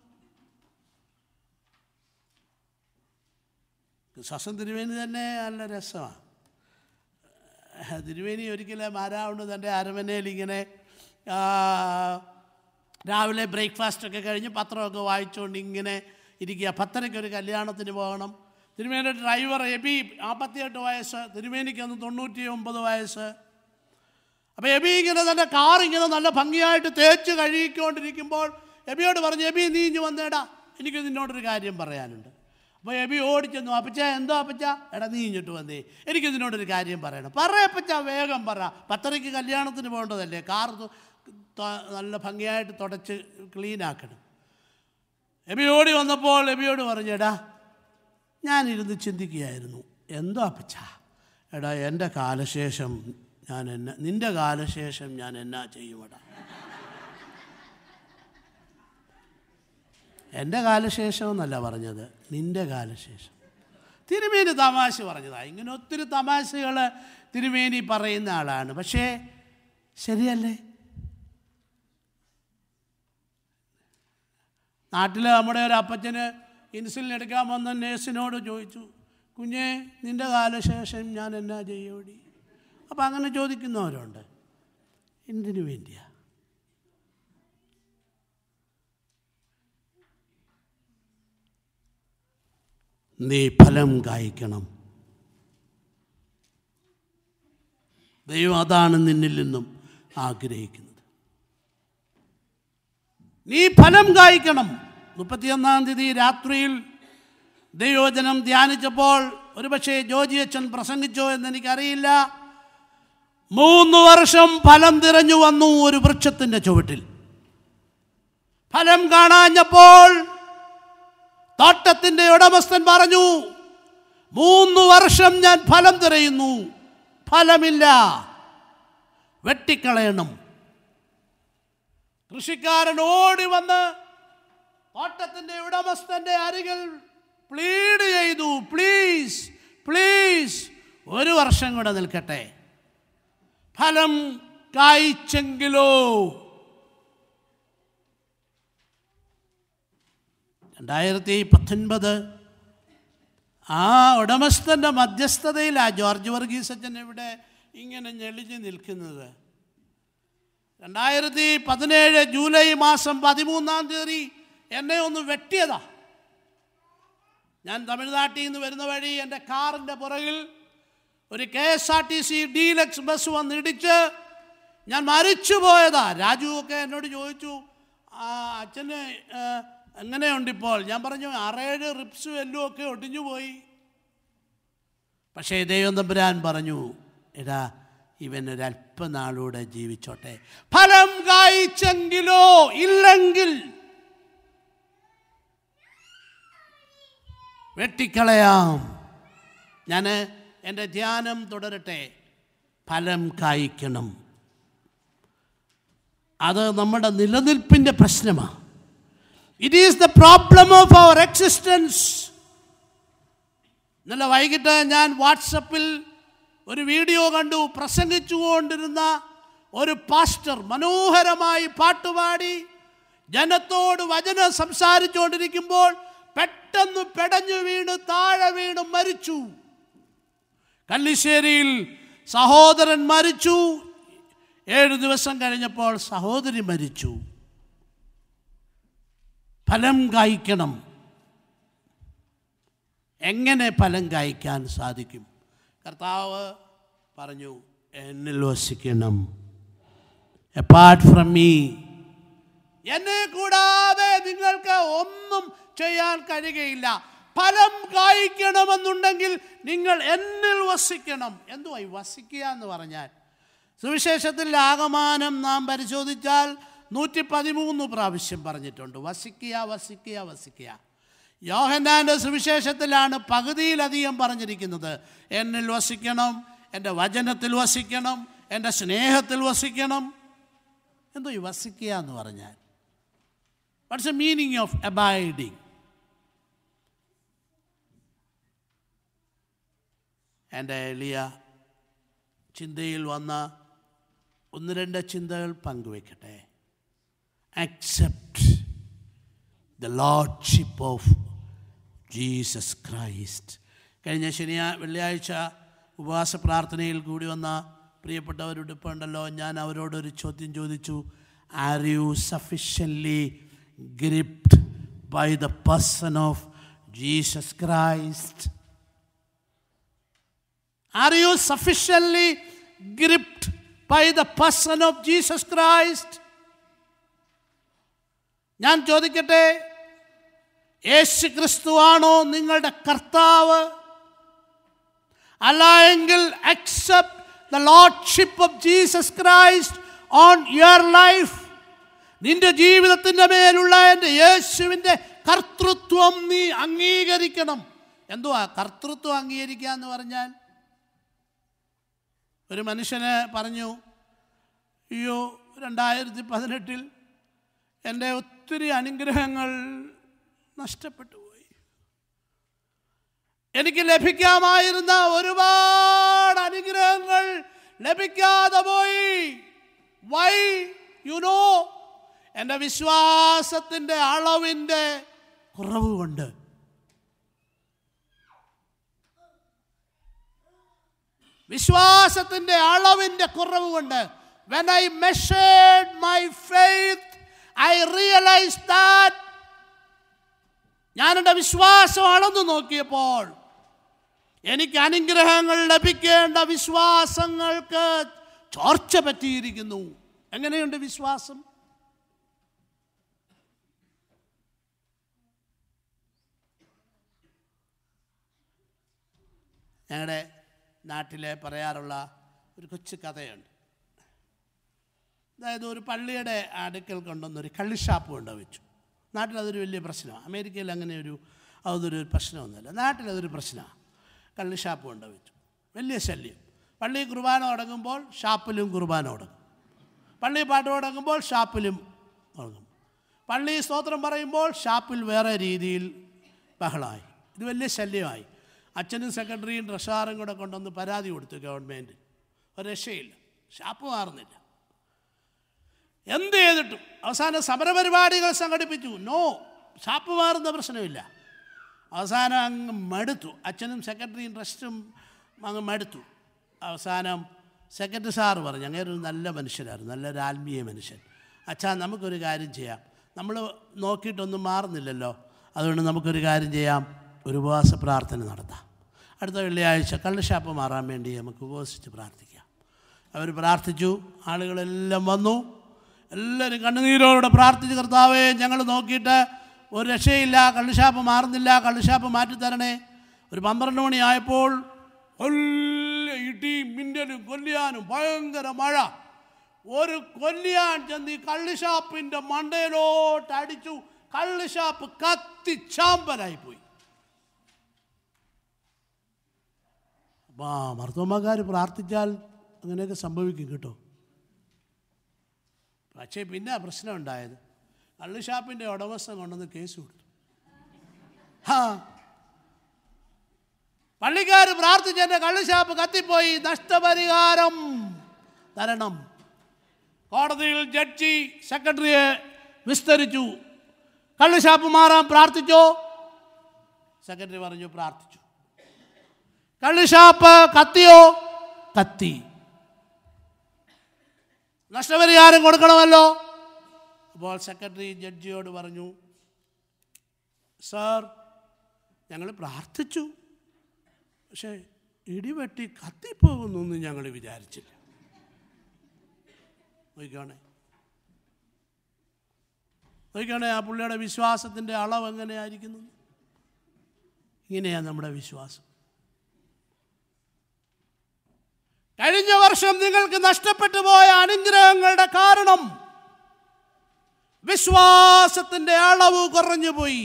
ക്രിസോസം തിരുവേനി തന്നെ നല്ല രസമാണ് തിരുവേനി ഒരിക്കലും ആരാവുണ്ട് തൻ്റെ അരമനയിൽ ഇങ്ങനെ ആ, രാവിലെ ബ്രേക്ക്ഫാസ്റ്റ് ഒക്കെ കഴിഞ്ഞ് പത്രമൊക്കെ വായിച്ചുകൊണ്ട് ഇങ്ങനെ ഇരിക്കുക പത്തരയ്ക്ക് ഒരു കല്യാണത്തിന് പോകണം തിരുമേനിയുടെ ഡ്രൈവർ എബി നാൽപ്പത്തിയെട്ട് വയസ്സ് തിരുമേനിക്ക് അന്ന് തൊണ്ണൂറ്റി ഒമ്പത് വയസ്സ് അപ്പോൾ എബി ഇങ്ങനെ തൻ്റെ കാർ ഇങ്ങനെ നല്ല ഭംഗിയായിട്ട് തേച്ച് കഴുകിക്കൊണ്ടിരിക്കുമ്പോൾ എബിയോട് പറഞ്ഞു എബി നീ ഇഞ്ഞ് വന്നേടാ എനിക്ക് നിന്നോടൊരു കാര്യം പറയാനുണ്ട് അപ്പോൾ എബി ഓടിച്ചെന്നു അപ്പച്ച എന്തോ അപ്പച്ച എടാ നീ ഇങ്ങോട്ട് വന്നേ എനിക്ക് നിന്നോടൊരു കാര്യം പറയണം പറയപ്പച്ച വേഗം പറ പത്തരയ്ക്ക് കല്യാണത്തിന് പോകേണ്ടതല്ലേ കാർ തു- ത- നല്ല ഭംഗിയായിട്ട് തുടച്ച് ക്ലീൻ ആക്കണം എബി ഓടി വന്നപ്പോൾ എബിയോട് പറഞ്ഞെടാ ഞാനിരുന്ന് ചിന്തിക്കുകയായിരുന്നു എന്തോ അപ്പച്ച എടാ എൻ്റെ കാലശേഷം ഞാൻ എന്നാ നിൻ്റെ കാലശേഷം ഞാൻ എന്നാ ചെയ്യുമെടാ എൻ്റെ കാലശേഷം എന്നല്ല പറഞ്ഞത് നിൻ്റെ കാലശേഷം തിരുമേനി തമാശ പറഞ്ഞതാ ഇങ്ങനെ ഒത്തിരി തമാശകൾ തിരുമേനി പറയുന്ന ആളാണ് പക്ഷേ ശരിയല്ലേ നാട്ടിൽ നമ്മുടെ ഒരു അപ്പച്ചന് ഇൻസുലിൻ എടുക്കാൻ വന്ന നേഴ്സിനോട് ചോദിച്ചു കുഞ്ഞെ നിൻ്റെ കാലശേഷം ഞാൻ എന്നാ ചെയ്യോടി അപ്പം അങ്ങനെ ചോദിക്കുന്നവരുണ്ട് എന്തിനു വേണ്ടിയാ നീ ഫലം കായ്ക്കണം ദൈവം അതാണ് നിന്നിൽ നിന്നും ആഗ്രഹിക്കുന്നത് നീ ഫലം കായ്ക്കണം മുപ്പത്തിയൊന്നാം തീയതി രാത്രിയിൽ ദൈവവചനം ധ്യാനിച്ചപ്പോൾ ഒരുപക്ഷെ ജോജി അച്ഛൻ പ്രസംഗിച്ചോ എന്ന് എനിക്കറിയില്ല മൂന്ന് വർഷം ഫലം തിരഞ്ഞു വന്നു ഒരു വൃക്ഷത്തിൻ്റെ ചുവട്ടിൽ ഫലം കാണാഞ്ഞപ്പോൾ തോട്ടത്തിൻ്റെ ഉടമസ്ഥൻ പറഞ്ഞു മൂന്ന് വർഷം ഞാൻ ഫലം തിരയുന്നു ഫലമില്ല വെട്ടിക്കളയണം കൃഷിക്കാരൻ ഓടി വന്ന് തോട്ടത്തിൻ്റെ ഉടമസ്ഥൻ്റെ അരികിൽ പ്ലീഡ് ചെയ്തു പ്ലീസ് പ്ലീസ് ഒരു വർഷം കൂടെ നിൽക്കട്ടെ ഫലം കായ്ച്ചെങ്കിലോ രണ്ടായിരത്തി പത്തൊൻപത് ആ ഉടമസ്ഥൻ്റെ മധ്യസ്ഥതയിലാണ് ജോർജ് വർഗീസ് അച്ഛൻ ഇവിടെ ഇങ്ങനെ ഞെളിഞ്ഞ് നിൽക്കുന്നത് രണ്ടായിരത്തി പതിനേഴ് ജൂലൈ മാസം പതിമൂന്നാം തീയതി എന്നെ ഒന്ന് വെട്ടിയതാ ഞാൻ തമിഴ്നാട്ടിൽ നിന്ന് വരുന്ന വഴി എൻ്റെ കാറിൻ്റെ പുറകിൽ ഒരു K S R T C deluxe bus വന്നിടിച്ച് ഞാൻ മരിച്ചു പോയതാ രാജു ഒക്കെ എന്നോട് ചോദിച്ചു "ആ, അച്ഛന് ആ, എങ്ങനെയുണ്ടിപ്പോൾ ഞാൻ പറഞ്ഞു ആറേഴ് റിപ്സും എല്ലും ഒക്കെ ഒടിഞ്ഞു പോയി പക്ഷേ ദൈവം തമ്പുരാൻ പറഞ്ഞു എടാ ഇവൻ ഒരല്പനാളൂടെ ജീവിച്ചോട്ടെ ഫലം കായ്ച്ചെങ്കിലോ ഇല്ലെങ്കിൽ വെട്ടിക്കളയാം ഞാൻ എൻ്റെ ധ്യാനം തുടരട്ടെ ഫലം കായ്ക്കണം അത് നമ്മുടെ നിലനിൽപ്പിൻ്റെ പ്രശ്നമാണ് it is the problem of our existence ഇന്നലെ വൈകിട്ട് ഞാൻ വാട്സപ്പിൽ ഒരു വീഡിയോ കണ്ടു പ്രസംഗിച്ചുകൊണ്ടിരുന്ന ഒരു പാസ്റ്റർ മനോഹരമായി പാട്ടുപാടി ജനത്തോട് വചനം സംസാരിച്ചുകൊണ്ടിരിക്കുമ്പോൾ പെട്ടെന്ന് പെടഞ്ഞു വീണ് താഴെ വീണ് മരിച്ചു കല്ലിശ്ശേരിയിൽ സഹോദരൻ മരിച്ചു ഏഴ് ദിവസം കഴിഞ്ഞപ്പോൾ സഹോദരി മരിച്ചു ഫലം കായ്ക്കണം എങ്ങനെ ഫലം കായ്ക്കാൻ സാധിക്കും കർത്താവ് പറഞ്ഞു എന്നിൽ വസിക്കണം എപ്പാർട്ട് ഫ്രം മീ എന്നെ കൂടാതെ നിങ്ങൾക്ക് ഒന്നും ചെയ്യാൻ കഴിയുകയില്ല ഫലം കായ്ക്കണമെന്നുണ്ടെങ്കിൽ നിങ്ങൾ എന്നിൽ വസിക്കണം എന്തുവായി വസിക്കുക എന്ന് പറഞ്ഞാൽ സുവിശേഷത്തിൽ ആകമാനം നാം പരിശോധിച്ചാൽ നൂറ്റി പതിമൂന്ന് പ്രാവശ്യം പറഞ്ഞിട്ടുണ്ട് വസിക്കുക വസിക്കുക വസിക്കുക യോഹന്നാൻ്റെ സുവിശേഷത്തിലാണ് പകുതിയിലധികം പറഞ്ഞിരിക്കുന്നത് എന്നിൽ വസിക്കണം എൻ്റെ വചനത്തിൽ വസിക്കണം എൻ്റെ സ്നേഹത്തിൽ വസിക്കണം എന്തോ ഈ വസിക്കുക എന്ന് പറഞ്ഞാൽ what's a meaning of abiding എൻ്റെ എളിയ ചിന്തയിൽ വന്ന ഒന്ന് രണ്ട് ചിന്തകൾ പങ്കുവെക്കട്ടെ accept the lordship of Jesus Christ കഴിഞ്ഞ ശനിയാ വെള്ളിയാഴ്ച ഉപവാസ പ്രാർത്ഥനയിൽ കൂടി വന്ന പ്രിയപ്പെട്ടവരുടെ ഇപ്പം ഉണ്ടല്ലോ ഞാൻ അവരോടൊരു ചോദ്യം ചോദിച്ചു are you sufficiently gripped by the person of Jesus Christ are you sufficiently gripped by the person of Jesus Christ ഞാൻ ചോദിക്കട്ടെ യേശു ക്രിസ്തുവാണോ നിങ്ങളുടെ കർത്താവ് അല്ല എങ്കിൽ accept the lordship of Jesus Christ on your life നിന്റെ ജീവിതത്തിൻ്റെ മേലുള്ള എൻ്റെ യേശുവിൻ്റെ കർത്തൃത്വം നീ അംഗീകരിക്കണം എന്തുവാ കർത്തൃത്വം അംഗീകരിക്കുക എന്ന് പറഞ്ഞാൽ ഒരു മനുഷ്യന് പറഞ്ഞു അയ്യോ രണ്ടായിരത്തി പതിനെട്ടിൽ എൻ്റെ ഒത്തിരി അനുഗ്രഹങ്ങൾ നഷ്ടപ്പെട്ടു പോയി എനിക്ക് ലഭിക്കാമായിരുന്ന ഒരുപാട് അനുഗ്രഹങ്ങൾ ലഭിക്കാതെ പോയി വൈ യു നോ എൻ്റെ വിശ്വാസത്തിൻ്റെ അളവിൻ്റെ കുറവ് കൊണ്ട് വിശ്വാസത്തിൻ്റെ അളവിൻ്റെ കുറവ് കൊണ്ട് when I measured my faith I realise that ഞാൻ എൻ്റെ വിശ്വാസം അളന്നു നോക്കിയപ്പോൾ എനിക്ക് അനുഗ്രഹങ്ങൾ ലഭിക്കേണ്ട വിശ്വാസങ്ങൾക്ക് ചോർച്ച പറ്റിയിരിക്കുന്നു എങ്ങനെയുണ്ട് വിശ്വാസം ഞങ്ങളുടെ നാട്ടിലെ പറയാറുള്ള ഒരു കൊച്ചു കഥയുണ്ട് അതായത് ഒരു പള്ളിയുടെ അടുക്കൽ കൊണ്ടുവന്നൊരു കള്ളിഷാപ്പ് കൊണ്ടുവച്ചു നാട്ടിൽ അതൊരു വലിയ പ്രശ്നമാണ് അമേരിക്കയിൽ അങ്ങനെ ഒരു അതൊരു പ്രശ്നമൊന്നുമില്ല നാട്ടിൽ അതൊരു പ്രശ്നമാണ് കള്ളിഷാപ്പ് കൊണ്ടുവച്ചു വലിയ ശല്യം പള്ളി കുർബാന തുടങ്ങുമ്പോൾ ഷാപ്പിലും കുർബാന തുടങ്ങും പള്ളി പാട്ട് തുടങ്ങുമ്പോൾ ഷാപ്പിലും തുടങ്ങും പള്ളി സ്തോത്രം പറയുമ്പോൾ ഷാപ്പിൽ വേറെ രീതിയിൽ ബഹളമായി ഇത് വലിയ ശല്യമായി അച്ഛനും സെക്രട്ടറിയും ട്രഷാറും കൂടെ കൊണ്ടുവന്ന് പരാതി കൊടുത്തു ഗവൺമെൻറ് ഒരു രക്ഷയില്ല ഷാപ്പ് മാറുന്നില്ല എന്ത് ചെയ്തിട്ടും അവസാനം സമരപരിപാടികൾ സംഘടിപ്പിച്ചു നോ ഷാപ്പ് മാറുന്ന പ്രശ്നമില്ല അവസാനം അങ്ങ് മടുത്തു അച്ഛനും സെക്രട്ടറിയും ട്രസ്റ്റും അങ്ങ് മടുത്തു അവസാനം സെക്രട്ടറി സാറ് പറഞ്ഞു അങ്ങനെ ഒരു നല്ല മനുഷ്യനായിരുന്നു നല്ലൊരു ആത്മീയ മനുഷ്യൻ അച്ഛാ നമുക്കൊരു കാര്യം ചെയ്യാം നമ്മൾ നോക്കിയിട്ടൊന്നും മാറുന്നില്ലല്ലോ അതുകൊണ്ട് നമുക്കൊരു കാര്യം ചെയ്യാം ഒരു ഉപവാസ പ്രാർത്ഥന നടത്താം അടുത്ത വെള്ളിയാഴ്ച കള്ളുഷാപ്പ് മാറാൻ വേണ്ടി നമുക്ക് ഉപവസിച്ച് പ്രാർത്ഥിക്കാം അവർ പ്രാർത്ഥിച്ചു ആളുകളെല്ലാം വന്നു എല്ലാവരും കണ്ണുനീരോടെ പ്രാർത്ഥിച്ച് കർത്താവേ ഞങ്ങൾ നോക്കിയിട്ട് ഒരു രക്ഷയില്ല കള്ളുഷാപ്പ് മാറുന്നില്ല കള്ളുഷാപ്പ് മാറ്റിത്തരണേ ഒരു പന്ത്രണ്ട് മണിയായപ്പോൾ വലിയ ഇടി മിന്നലും കൊല്ലിയാനും ഭയങ്കര മഴ ഒരു കൊല്ലിയാൻ ചെന്ന് ഈ കള്ളുഷാപ്പിൻ്റെ മണ്ടയിലോട്ട് അടിച്ചു കള്ളുഷാപ്പ് കത്തി ചാമ്പലായി പോയി അപ്പം ആ മർത്തോമ്മക്കാർ പ്രാർത്ഥിച്ചാൽ അങ്ങനെയൊക്കെ സംഭവിക്കും കേട്ടോ പക്ഷേ പിന്നെ പ്രശ്നം ഉണ്ടായത് കള്ളുഷാപ്പിൻ്റെ ഉടമസ്ഥൻ കൊണ്ടുവന്ന് കേസ് കൊടുത്തു ഹാ പള്ളിക്കാർ പ്രാർത്ഥിച്ചെൻ്റെ കള്ളുഷാപ്പ് കത്തിപ്പോയി നഷ്ടപരിഹാരം തരണം കോടതിയിൽ ജഡ്ജി സെക്രട്ടറിയെ വിസ്തരിച്ചു കള്ളുഷാപ്പ് മാറാൻ പ്രാർത്ഥിച്ചോ സെക്രട്ടറി പറഞ്ഞു പ്രാർത്ഥിച്ചു കള്ളുഷാപ്പ് കത്തിയോ കത്തി നഷ്ടപരിഹാരം കൊടുക്കണമല്ലോ അപ്പോൾ സെക്രട്ടറി ജഡ്ജിയോട് പറഞ്ഞു സാർ ഞങ്ങൾ പ്രാർത്ഥിച്ചു പക്ഷേ ഇടിവെട്ടി കത്തിപ്പോകുന്നൊന്നും ഞങ്ങൾ വിചാരിച്ചില്ല നോക്കിക്കോണേ നോക്കിക്കോണേ ആ പുള്ളിയുടെ വിശ്വാസത്തിൻ്റെ അളവ് എങ്ങനെയായിരിക്കുന്നു ഇങ്ങനെയാണ് നമ്മുടെ വിശ്വാസം കഴിഞ്ഞ വർഷം നിങ്ങൾക്ക് നഷ്ടപ്പെട്ടു പോയ അനുഗ്രഹങ്ങളുടെ കാരണം വിശ്വാസത്തിന്റെ അളവ് കുറഞ്ഞുപോയി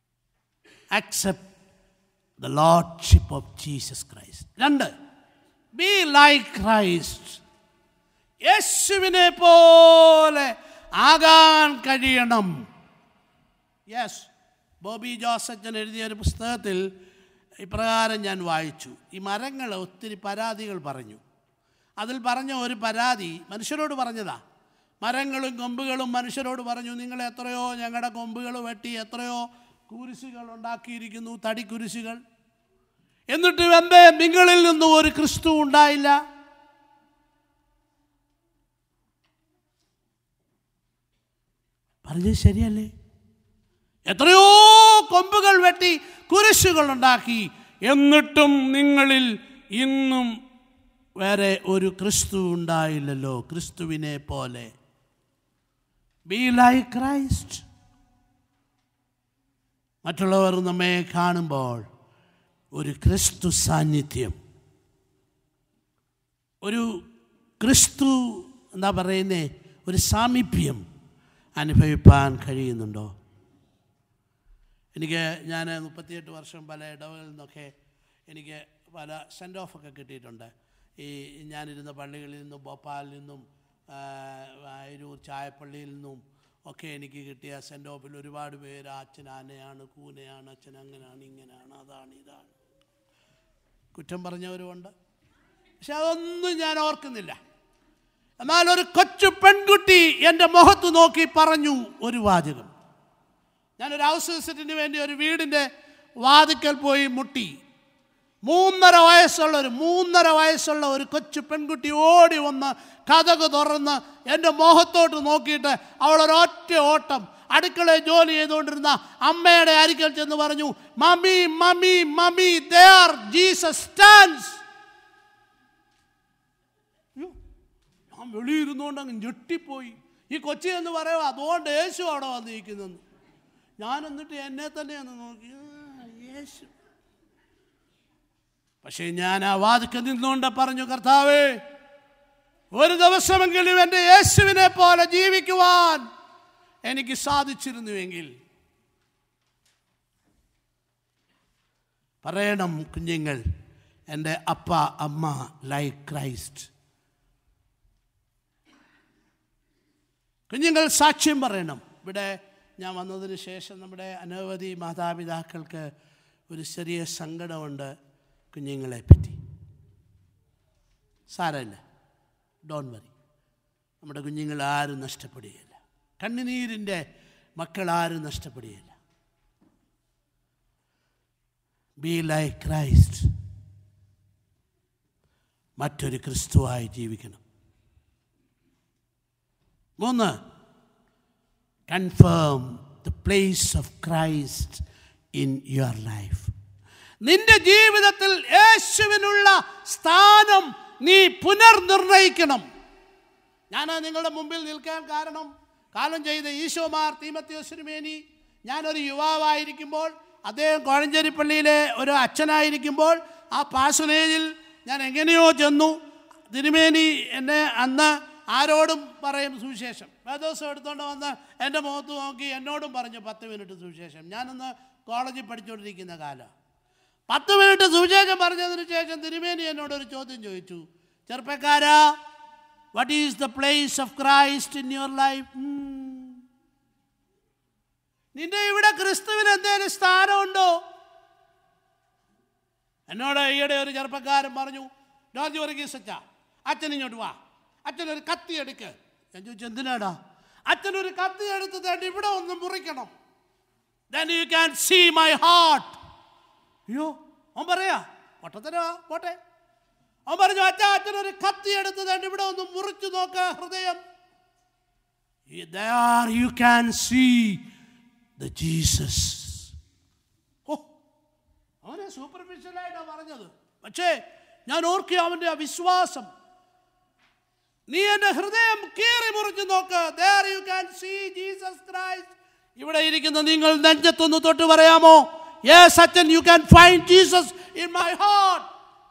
accept the lordship of Jesus Christ രണ്ട് ബി ലൈക്ക് ക്രൈസ്റ്റ് യേശുവിനെ പോലെ ആകാൻ കഴിയണം യെസ് ബോബി ജോസച്ചൻ എഴുതിയ ഒരു പുസ്തകത്തിൽ ഇപ്രകാരം ഞാൻ വായിച്ചു ഈ മരങ്ങൾ ഒത്തിരി പരാതികൾ പറഞ്ഞു അതിൽ പറഞ്ഞ ഒരു പരാതി മനുഷ്യരോട് പറഞ്ഞതാ മരങ്ങളും കൊമ്പുകളും മനുഷ്യരോട് പറഞ്ഞു നിങ്ങൾ എത്രയോ ഞങ്ങളുടെ കൊമ്പുകൾ വെട്ടി എത്രയോ കുരിശുകൾ ഉണ്ടാക്കിയിരിക്കുന്നു തടി കുരിശുകൾ എന്നിട്ട് എന്തേ നിങ്ങളിൽ നിന്നും ഒരു ക്രിസ്തു ഉണ്ടായില്ല പറഞ്ഞത് ശരിയല്ലേ എത്രയോ കൊമ്പുകൾ വെട്ടി കുരിശുകൾ ഉണ്ടാക്കി എന്നിട്ടും നിങ്ങളിൽ ഇന്നും വേറെ ഒരു ക്രിസ്തു ഉണ്ടായില്ലല്ലോ ക്രിസ്തുവിനെ പോലെ ബി ലൈക്ക് ക്രൈസ്റ്റ് മറ്റുള്ളവർ നമ്മെ കാണുമ്പോൾ ഒരു ക്രിസ്തു സാന്നിധ്യം ഒരു ക്രിസ്തു എന്താ പറയുന്നേ ഒരു സാമീപ്യം അനുഭവിപ്പാൻ കഴിയുന്നുണ്ടോ എനിക്ക് ഞാൻ മുപ്പത്തിയെട്ട് വർഷം പല ഇടവകളിൽ നിന്നൊക്കെ എനിക്ക് പല സെൻഡ് ഓഫ് ഒക്കെ കിട്ടിയിട്ടുണ്ട് ഈ ഞാനിരുന്ന പള്ളികളിൽ നിന്നും ഭോപ്പാലിൽ നിന്നും ആ, അരൂർ ചായപ്പള്ളിയിൽ നിന്നും ഒക്കെ എനിക്ക് കിട്ടിയ സെൻഡ് ഓഫിൽ ഒരുപാട് പേര് അച്ഛൻ ആനയാണ് കൂനയാണ് അച്ഛൻ അങ്ങനെയാണ് ഇങ്ങനെയാണ് അതാണ് ഇതാണ് കുറ്റം പറഞ്ഞവരുമുണ്ട് പക്ഷെ അതൊന്നും ഞാൻ ഓർക്കുന്നില്ല എന്നാൽ ഒരു കൊച്ചു പെൺകുട്ടി എൻ്റെ മുഖത്ത് നോക്കി പറഞ്ഞു ഒരു വാചകം ഞാനൊരു ഹൗസ് വിസിറ്റിന് വേണ്ടി ഒരു വീടിൻ്റെ വാതിക്കൽ പോയി മുട്ടി മൂന്നര വയസ്സുള്ള ഒരു മൂന്നര വയസ്സുള്ള ഒരു കൊച്ചു പെൺകുട്ടി ഓടി വന്ന് കഥക് തുറന്ന് എൻ്റെ മുഖത്തോട്ട് നോക്കിയിട്ട് അവളൊരൊറ്റ ഓട്ടം അടുക്കളയിൽ ജോലി ചെയ്തുകൊണ്ടിരുന്ന അമ്മയുടെ അരിക്കൽ ചെന്ന് പറഞ്ഞു mummy mummy mummy they are Jesus stands അയ്യോ ഞാൻ വെളിയിരുന്നുകൊണ്ട് അങ്ങ് ഞെട്ടിപ്പോയി ഈ കൊച്ചി എന്ന് പറയുക അതുകൊണ്ട് യേശു അവിടെ വന്നിരിക്കുന്നെന്ന് ഞാൻ എന്നിട്ട് എന്നെ തന്നെ ഒന്ന് നോക്കി ആ, യേശു പക്ഷേ ഞാൻ ആ വാതിക്കൽ നിന്നുകൊണ്ട് പറഞ്ഞു കർത്താവേ ഒരു ദിവസമെങ്കിലും എൻ്റെ യേശുവിനെ പോലെ ജീവിക്കുവാൻ എനിക്ക് സാധിച്ചിരുന്നുവെങ്കിൽ പറയണം കുഞ്ഞുങ്ങൾ എൻ്റെ അപ്പ അമ്മ ലൈക്ക് ക്രൈസ്റ്റ് കുഞ്ഞുങ്ങൾ സാക്ഷ്യം പറയണം ഇവിടെ ഞാൻ വന്നതിന് ശേഷം നമ്മുടെ അനവധി മാതാപിതാക്കൾക്ക് ഒരു ചെറിയ സങ്കടമുണ്ട് കുഞ്ഞുങ്ങളെ പറ്റി സാരമില്ല ഡോൺ വറി നമ്മുടെ കുഞ്ഞുങ്ങൾ ആരും നഷ്ടപ്പെടുകയില്ല കണ്ണുനീരിൻ്റെ മക്കൾ ആരും നഷ്ടപ്പെടുകയില്ല ബി ലൈക്ക് ക്രൈസ്റ്റ് മറ്റൊരു ക്രിസ്തുവായി ജീവിക്കണം മൂന്ന് confirm the place of Christ in your life നിന്റെ ജീവിതത്തിൽ യേശുവിനുള്ള സ്ഥാനം നീ പുനർനിർണയിക്കണം ഞാൻ നിങ്ങളുടെ മുമ്പിൽ നിൽക്കാൻ കാരണം കാലം ചെയ്ത ഈശോമാർ തീമത്യോശ്വരുമേനി ഞാനൊരു യുവാവായിരിക്കുമ്പോൾ അദ്ദേഹം കോഴഞ്ചേരിപ്പള്ളിയിലെ ഒരു അച്ഛനായിരിക്കുമ്പോൾ ആ പാസനേജിൽ ഞാൻ എങ്ങനെയോ ചെന്നു തിരുമേനി എന്നെ അന്ന് ആരോടും പറയും സുവിശേഷം വേദോസം എടുത്തുകൊണ്ട് വന്ന് എൻ്റെ മുഖത്ത് നോക്കി എന്നോടും പറഞ്ഞു പത്ത് മിനിറ്റ് സുവിശേഷം ഞാനന്ന് കോളേജിൽ പഠിച്ചുകൊണ്ടിരിക്കുന്ന കാലം പത്ത് മിനിറ്റ് സുവിശേഷം പറഞ്ഞതിന് ശേഷം തിരുമേനി എന്നോട് ഒരു ചോദ്യം ചോദിച്ചു ചെറുപ്പക്കാരാ what is the place of Christ in your life നിന്റെ ഇവിടെ ക്രിസ്തുവിന് എന്തെങ്കിലും സ്ഥാനമുണ്ടോ എന്നോട് ഈയിടെ ഒരു ചെറുപ്പക്കാരൻ പറഞ്ഞു ജോർജ് വർഗീസ് അച്ഛ അച്ഛൻ ഇങ്ങോട്ട് വാ അച്ഛനൊരു കത്തി എടുക്ക് ഞാൻ ചോദിച്ചു എന്തിനാടാ അച്ഛനൊരു കത്തി എടുത്ത് തേണ്ടി ഇവിടെ ഒന്ന് മുറിക്കണം then you can see my heart അയ്യോ അവൻ പറയാ പൊട്ടത്തരവാ പോട്ടെ അവൻ പറഞ്ഞു അച്ഛ അച്ഛനൊരു കത്തി എടുത്ത് തേണ്ടി ഇവിടെ ഒന്ന് മുറിച്ചു നോക്ക ഹൃദയം There you can see the Jesus. ഓ അവനെ സൂപ്പർഫിഷ്യലായിട്ടാണ് പറഞ്ഞത് പക്ഷേ ഞാൻ ഓർക്കുക അവൻ്റെ ആ വിശ്വാസം നീ എൻ്റെ ഹൃദയം കീറി മുറിച്ച് നോക്ക് there you can see Jesus Christ ഇവിടെ ഇരിക്കുന്ന നിങ്ങൾ നെഞ്ചത്തൊന്ന് തൊട്ട് പറയാമോ യെസ് അച്ഛൻ you can find Jesus in my heart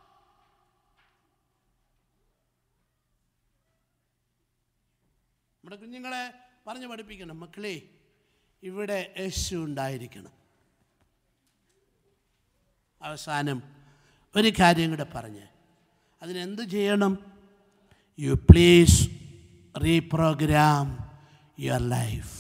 നമ്മുടെ കുഞ്ഞുങ്ങളെ പറഞ്ഞു പഠിപ്പിക്കണം മക്കളെ ഇവിടെ യേശു ഉണ്ടായിരിക്കണം അവസാനം ഒരു കാര്യം കൂടെ പറഞ്ഞ് അതിനെന്ത് ചെയ്യണം you please reprogram your life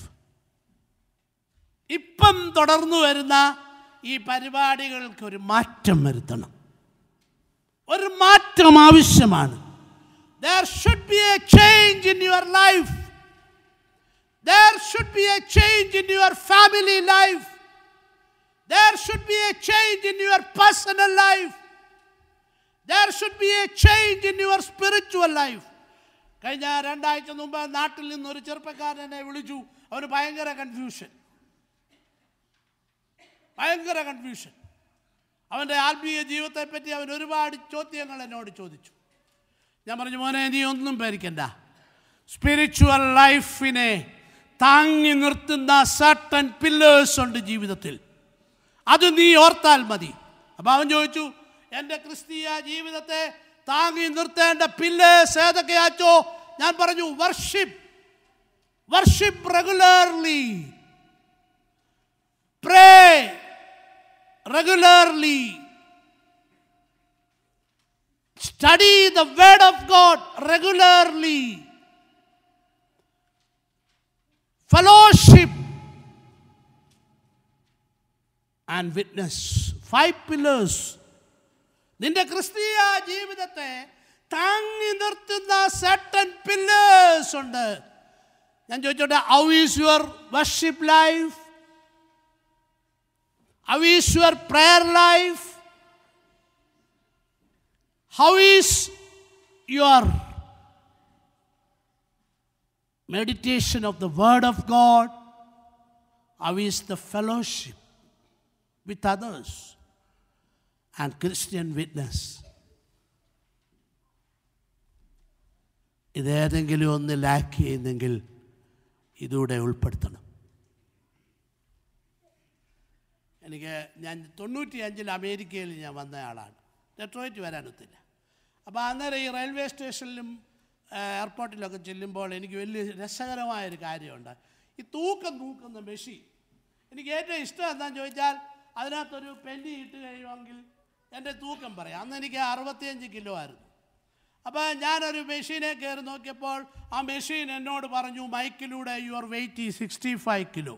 ഇപ്പം തുടർന്നു വരുന്ന ഈ പരിപാടികൾക്ക് ഒരു മാറ്റം വരുത്തണം ഒരു മാറ്റം ആവശ്യമാണ് there should be a change in your life there should be a change in your family life there should be a change in your personal life there should be a change in your spiritual life കഴിഞ്ഞ രണ്ടാഴ്ച മുമ്പ് നാട്ടിൽ നിന്ന് ഒരു ചെറുപ്പക്കാരൻ എന്നെ വിളിച്ചു അവന് ഭയങ്കര കൺഫ്യൂഷൻ ഭയങ്കര കൺഫ്യൂഷൻ അവൻ്റെ ആത്മീയ ജീവിതത്തെപ്പറ്റി അവൻ ഒരുപാട് ചോദ്യങ്ങൾ എന്നോട് ചോദിച്ചു ഞാൻ പറഞ്ഞു മോനെ നീ ഒന്നും പേടിക്കണ്ട സ്പിരിച്വൽ ലൈഫിനെ താങ്ങി നിർത്തുന്ന സർട്ടൻ പില്ലേഴ്സ് ഉണ്ട് ജീവിതത്തിൽ അത് നീ ഓർത്താൽ മതി അപ്പം അവൻ ചോദിച്ചു എൻ്റെ ക്രിസ്തീയ ജീവിതത്തെ താങ്ങി നിർത്തേണ്ട പില്ലേഴ്സ് ഏതൊക്കെയാച്ചോ ഞാൻ പറഞ്ഞു worship worship regularly pray regularly. Study the Word of God regularly. Fellowship and witness. Five pillars. നിന്റെ ക്രിസ്തീയ ജീവിതത്തെ താങ്ങി നിർത്തുന്ന സെട്ടൻ പില്ലേഴ്സ് ഉണ്ട് ഞാൻ ചോദിച്ചോട്ടെ how is your worship life How is your prayer life? How is your meditation of the Word of God? How is the fellowship with others and Christian witness? ഇതേതെങ്കിലും ഒന്ന് ലാക്ക് ചെയ്യുന്നെങ്കിൽ ഇതൂടെ ഉൾപ്പെടുത്തണം എനിക്ക് ഞാൻ തൊണ്ണൂറ്റി അഞ്ചിൽ അമേരിക്കയിൽ ഞാൻ വന്ന ആളാണ് ഡെട്രോയിറ്റ് വരാനൊത്തില്ല അപ്പോൾ അന്നേരം ഈ റെയിൽവേ സ്റ്റേഷനിലും ആ, എയർപോർട്ടിലൊക്കെ ചെല്ലുമ്പോൾ എനിക്ക് വലിയ രസകരമായൊരു കാര്യമുണ്ട് ഈ തൂക്കം തൂക്കുന്ന മെഷീൻ എനിക്ക് ഏറ്റവും ഇഷ്ടം എന്താണെന്ന് ചോദിച്ചാൽ അതിനകത്തൊരു പെൻഡി ഇട്ട് കഴിയുമെങ്കിൽ എൻ്റെ തൂക്കം പറയാം അന്ന് എനിക്ക് അറുപത്തിയഞ്ച് കിലോ ആയിരുന്നു അപ്പോൾ ഞാനൊരു മെഷീനെ കയറി നോക്കിയപ്പോൾ ആ മെഷീൻ എന്നോട് പറഞ്ഞു മൈക്കിലൂടെ your weight is sixty five kilo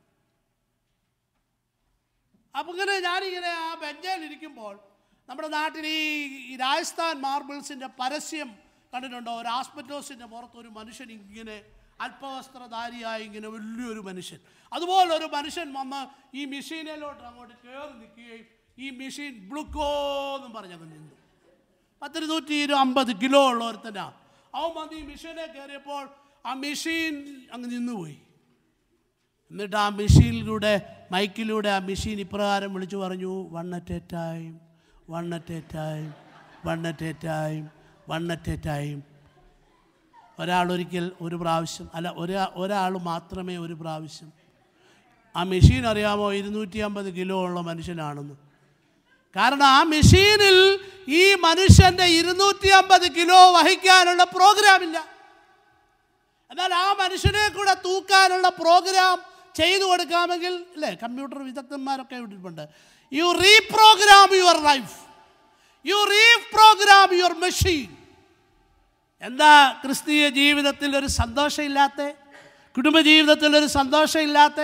അപ്പം ഇങ്ങനെ ഞാനിങ്ങനെ ആ ബെഞ്ചിൽ ഇരിക്കുമ്പോൾ നമ്മുടെ നാട്ടിൽ ഈ ഈ രാജസ്ഥാൻ മാർബിൾസിൻ്റെ പരസ്യം കണ്ടിട്ടുണ്ടോ ഒരു ആസ്പെറ്റോസിൻ്റെ പുറത്ത് ഒരു മനുഷ്യൻ ഇങ്ങനെ അല്പവസ്ത്രധാരിയായി ഇങ്ങനെ വലിയൊരു മനുഷ്യൻ അതുപോലെ ഒരു മനുഷ്യൻ വന്ന് ഈ മെഷീനിലോട്ട് അങ്ങോട്ട് കയറി നിൽക്കുകയും ഈ മെഷീൻ ബ്ലുക്കോ എന്നും പറഞ്ഞങ്ങ് നിന്നു പത്തിരുന്നൂറ്റി ഇരു അമ്പത് കിലോ ഉള്ള ഒരുത്തനാ അവൻ വന്ന് ഈ മെഷീനെ കയറിയപ്പോൾ ആ മെഷീൻ അങ്ങ് നിന്നുപോയി എന്നിട്ട് ആ മെഷീനിലൂടെ മൈക്കിലൂടെ ആ മെഷീൻ ഇപ്രകാരം വിളിച്ചു പറഞ്ഞു one at a time one at a time one at a time one at a time ഒരാളൊരിക്കൽ ഒരു പ്രാവശ്യം അല്ല ഒരാ ഒരാൾ മാത്രമേ ഒരു പ്രാവശ്യം ആ മെഷീൻ അറിയാമോ ഇരുന്നൂറ്റി അമ്പത് കിലോ ഉള്ള മനുഷ്യനാണെന്ന് കാരണം ആ മെഷീനിൽ ഈ മനുഷ്യൻ്റെ ഇരുന്നൂറ്റി അമ്പത് കിലോ വഹിക്കാനുള്ള പ്രോഗ്രാം ഇല്ല എന്നാൽ ആ മനുഷ്യനെ കൂടെ തൂക്കാനുള്ള പ്രോഗ്രാം ചെയ്തു കൊടുക്കാമെങ്കിൽ അല്ലേ കമ്പ്യൂട്ടർ വിദഗ്ധന്മാരൊക്കെ ഇട്ടിട്ടുണ്ട് you reprogram your life you reprogram your machine എന്താ ക്രിസ്തീയ ജീവിതത്തിൽ ഒരു സന്തോഷമില്ലാത്ത കുടുംബജീവിതത്തിൽ ഒരു സന്തോഷമില്ലാത്ത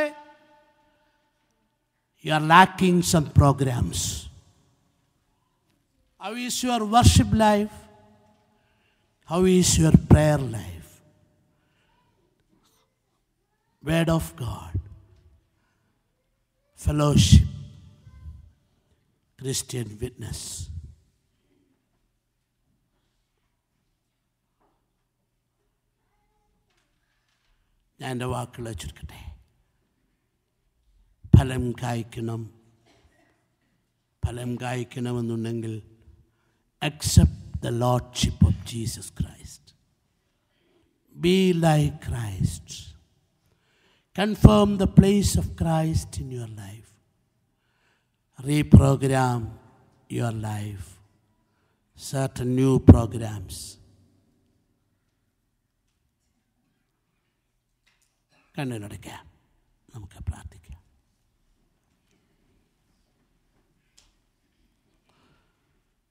you are lacking some programs how is your worship life how is your prayer life Word of God, fellowship, Christian witness. ഞാൻ എൻ്റെ വാക്കുകൾ ചുരുക്കട്ടെ ഫലം കായ്ക്കണം ഫലം കായ്ക്കണമെന്നുണ്ടെങ്കിൽ accept the lordship of Jesus Christ be like Christ confirm the place of Christ in your life. Reprogram your life. Certain new programs. കണ്ണിലടയ്ക്കാം നമുക്ക് പ്രാർത്ഥിക്കാം